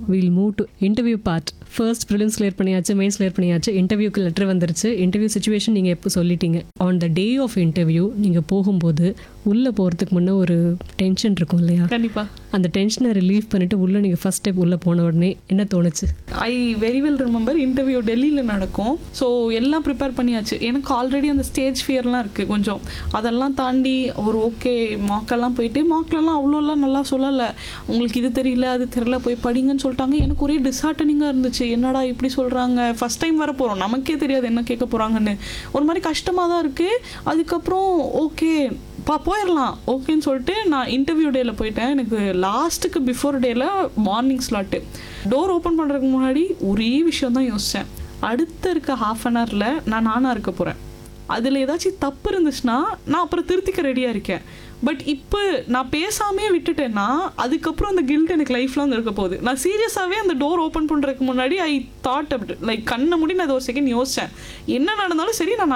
wheel move to interview part first prelims clear பண்ணியாச்சு mains clear பண்ணியாச்சு இன்டர்வியூக்கு letter வந்துருச்சு இன்டர்வியூ சுச்சுவேஷன் நீங்கள் எப்போ சொல்லிட்டீங்க on the day of interview நீங்கள் போகும்போது உள்ளே போகிறதுக்கு முன்னே ஒரு டென்ஷன் இருக்கும் இல்லையா கண்டிப்பா அந்த டென்ஷனை ரிலீவ் பண்ணிட்டு உள்ளே நீங்கள் ஃபர்ஸ்ட் ஸ்டெப் உள்ளே போன உடனே என்ன தோணுச்சு I very well remember interview டெல்லியில் நடக்கும் ஸோ எல்லாம் ப்ரிப்பேர் பண்ணியாச்சு எனக்கு ஆல்ரெடி அந்த ஸ்டேஜ் ஃபியர்லாம் இருக்குது கொஞ்சம் அதெல்லாம் தாண்டி ஒரு ஓகே மாக்கெல்லாம் போயிட்டு மார்க்லலாம் அவ்வளோலாம் நல்லா சொல்லலை உங்களுக்கு இது தெரியல அது தெரியல போய் படிங்கன்னு சொல்லிட்டாங்க எனக்கு ஒரே டிஸார்டனிங்காக இருந்துச்சு என்னடா இப்படி சொல்கிறாங்க ஃபஸ்ட் டைம் வர போகிறோம் நமக்கே தெரியாது என்ன கேட்க போகிறாங்கன்னு ஒரு மாதிரி கஷ்டமாக தான் இருக்குது அதுக்கப்புறம் ஓகே பா போயிடலாம் ஓகேன்னு சொல்லிட்டு நான் இன்டர்வியூ டேல போயிட்டேன் எனக்கு லாஸ்ட்டுக்கு பிஃபோர் டேல மார்னிங் ஸ்லாட்டு டோர் ஓப்பன் பண்ணுறதுக்கு முன்னாடி ஒரே விஷயம் தான் யோசித்தேன் அடுத்த இருக்க ஹாஃப் அன் ஹவரில் நான் நானாக இருக்க போகிறேன் அதில் ஏதாச்சும் தப்பு இருந்துச்சுன்னா நான் அப்புறம் திருத்திக்க ரெடியாக இருக்கேன் பட் இப்போ நான் பேசாமே விட்டுட்டேன்னா அதுக்கப்புறம் அந்த கில்ட் எனக்கு லைஃப் லாங் இருக்க போகுது நான் சீரியஸாகவே அந்த டோர் ஓப்பன் பண்ணுறதுக்கு முன்னாடி ஐ தாட் லைக் கண்ணை மூடி நான் அதை ஒரு செகண்ட் யோசித்தேன் என்ன நடந்தாலும் சரி நான்